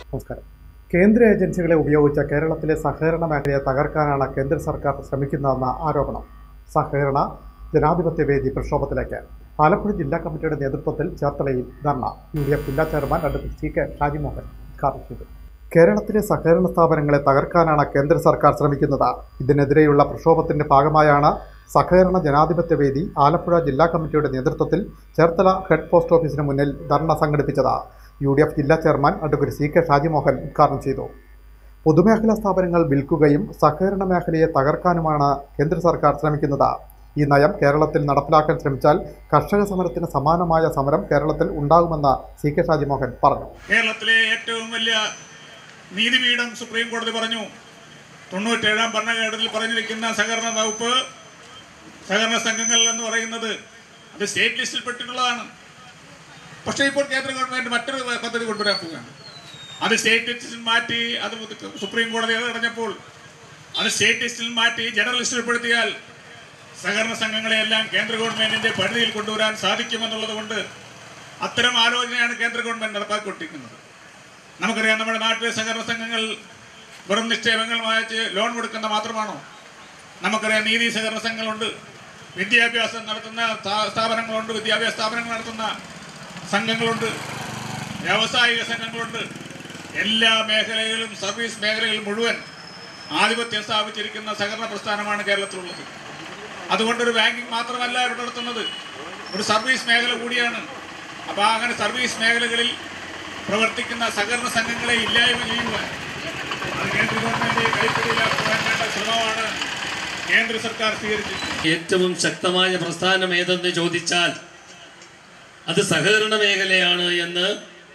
നമസ്കാരം കേന്ദ്ര ഏജൻസികളെ ഉപയോഗിച്ച് കേരളത്തിലെ സഹകരണ മേഖലയെ തകർക്കാനാണ് കേന്ദ്ര സർക്കാർ ശ്രമിക്കുന്നതെന്ന ആരോപണം സഹകരണ ജനാധിപത്യ വേദി പ്രക്ഷോഭത്തിലേക്ക് ആലപ്പുഴ ജില്ലാ കമ്മിറ്റിയുടെ നേതൃത്വത്തിൽ ചേർത്തലയിൽ ധർണ യു ഡി എഫ് ജില്ലാ chairman advocate C K Shajimohan ഉദ്ഘാടനം ചെയ്തു കേരളത്തിലെ സഹകരണ സ്ഥാപനങ്ങളെ തകർക്കാനാണ് കേന്ദ്ര സർക്കാർ ശ്രമിക്കുന്നത് ഇതിനെതിരെയുള്ള പ്രക്ഷോഭത്തിന്റെ ഭാഗമായാണ് സഹകരണ ജനാധിപത്യ വേദി ആലപ്പുഴ ജില്ലാ കമ്മിറ്റിയുടെ നേതൃത്വത്തിൽ ചേർത്തല ഹെഡ് പോസ്റ്റ് ഓഫീസിന് മുന്നിൽ ധർണ സംഘടിപ്പിച്ചത് യു ഡി എഫ് ജില്ലാ chairman advocate C K Shajimohan ഉദ്ഘാടനം ചെയ്തു പൊതുമേഖലാ സ്ഥാപനങ്ങൾ വിൽക്കുകയും സഹകരണ മേഖലയെ തകർക്കാനുമാണ് കേന്ദ്ര സർക്കാർ ശ്രമിക്കുന്നത് ഈ നയം കേരളത്തിൽ നടപ്പിലാക്കാൻ ശ്രമിച്ചാൽ കർഷക സമരത്തിന് സമാനമായ സമരം കേരളത്തിൽ ഉണ്ടാകുമെന്ന് സി കെ ഷാജിമോഹൻ പറഞ്ഞു കേരളത്തിലെ ഏറ്റവും വലിയ നീതിപീഠം സുപ്രീം കോടതി പറഞ്ഞു തൊണ്ണൂറ്റേഴാം ഭരണഘടനയിൽ പറഞ്ഞിരിക്കുന്ന സഹകരണ വകുപ്പ് സഹകരണ സംഘങ്ങൾ എന്ന് പറയുന്നത് അത് സ്റ്റേറ്റ് ലിസ്റ്റിൽ പെട്ടിട്ടുള്ളതാണ് പക്ഷേ ഇപ്പോൾ കേന്ദ്ര ഗവൺമെന്റ് മറ്റൊരു പദ്ധതി കൊണ്ടുവരാൻ പോവുകയാണ് അത് സ്റ്റേറ്റ് ലിസ്റ്റിൽ മാറ്റി അത് സുപ്രീം കോടതി അത് പറഞ്ഞപ്പോൾ അത് സ്റ്റേറ്റ് ലിസ്റ്റിൽ മാറ്റി ജനറൽ ലിസ്റ്റിൽ പെടുത്തിയാൽ സഹകരണ സംഘങ്ങളെയെല്ലാം കേന്ദ്ര ഗവൺമെന്റിന്റെ പരിധിയിൽ കൊണ്ടുവരാൻ സാധിക്കുമെന്നുള്ളത് കൊണ്ട് അത്തരം ആലോചനയാണ് കേന്ദ്ര ഗവൺമെന്റ് നടപ്പാക്കിക്കൊണ്ടിരിക്കുന്നത് നമുക്കറിയാം നമ്മുടെ നാട്ടിലെ സഹകരണ സംഘങ്ങൾ വെറും നിക്ഷേപങ്ങൾ വായിച്ച് ലോൺ കൊടുക്കുന്ന മാത്രമാണോ നമുക്കറിയാം നീതി സഹകരണ സംഘങ്ങളുണ്ട് വിദ്യാഭ്യാസം നടത്തുന്ന സ്ഥാ- സ്ഥാപനങ്ങളുണ്ട് വിദ്യാഭ്യാസ സ്ഥാപനങ്ങൾ നടത്തുന്ന സംഘങ്ങളുണ്ട് വ്യാവസായിക സംഘങ്ങളുണ്ട് എല്ലാ മേഖലകളിലും സർവീസ് മേഖലകളിൽ മുഴുവൻ ആധിപത്യം സ്ഥാപിച്ചിരിക്കുന്ന സഹകരണ പ്രസ്ഥാനമാണ് കേരളത്തിലുള്ളത് അതുകൊണ്ടൊരു ബാങ്കിങ് മാത്രമല്ല ഇവിടെ നടത്തുന്നത് ഒരു സർവീസ് മേഖല കൂടിയാണ് അപ്പോൾ അങ്ങനെ സർവീസ് മേഖലകളിൽ പ്രവർത്തിക്കുന്ന സഹകരണ സംഘങ്ങളെ ഇല്ലായ്മ ചെയ്യുക അത് കേന്ദ്ര ഗവൺമെന്റ് കൈപ്പിടിയിലാക്കുവാൻ വേണ്ട ശ്രമമാണ് കേന്ദ്ര സർക്കാർ സ്വീകരിച്ചിട്ടുള്ളത് ഏറ്റവും ശക്തമായ പ്രസ്ഥാനം ഏതെന്ന് ചോദിച്ചാൽ അത് സഹകരണ മേഖലയാണ് എന്ന്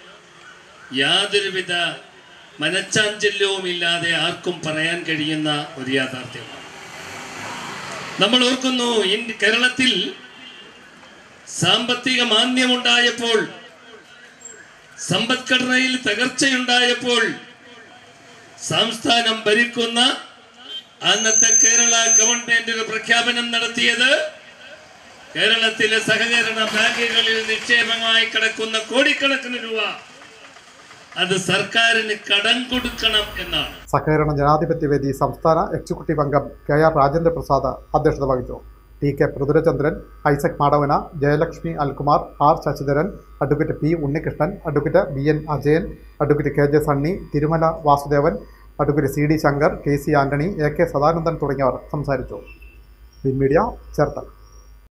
യാതൊരുവിധ മനച്ചാഞ്ചല്യവും ഇല്ലാതെ ആർക്കും പറയാൻ കഴിയുന്ന ഒരു യാഥാർത്ഥ്യം നമ്മൾ ഓർക്കുന്നു ഇൻ- കേരളത്തിൽ സാമ്പത്തിക മാന്ദ്യമുണ്ടായപ്പോൾ സമ്പദ്ഘടനയിൽ തകർച്ചയുണ്ടായപ്പോൾ സംസ്ഥാനം ഭരിക്കുന്ന അന്നത്തെ കേരള ഗവൺമെന്റ് ഒരു പ്രഖ്യാപനം നടത്തിയത് കേരളത്തിലെ സഹകരണ ബാങ്കുകളിൽ നിക്ഷേപമായി കിടക്കുന്ന കോടിക്കണക്കിന് രൂപ അത് സർക്കാരിന് കടം കൊടുക്കണം എന്നാണ് സഹകരണ ജനാധിപത്യ വേദി സംസ്ഥാന എക്സിക്യൂട്ടീവ് അംഗം കെ ആർ രാജേന്ദ്ര പ്രസാദ് അധ്യക്ഷത വഹിച്ചു T K Prithurachandran Isaac Madavana Jayalakshmi Alkumar R Sasidharan advocate P Unnikrishnan advocate B N Ajayan advocate K J Sunny Thirumala Vasudevan advocate C D Shankar K C Antony A K Sadanandan തുടങ്ങിയവർ സംസാരിച്ചു ബിൻ മീഡിയ ചേർത്തല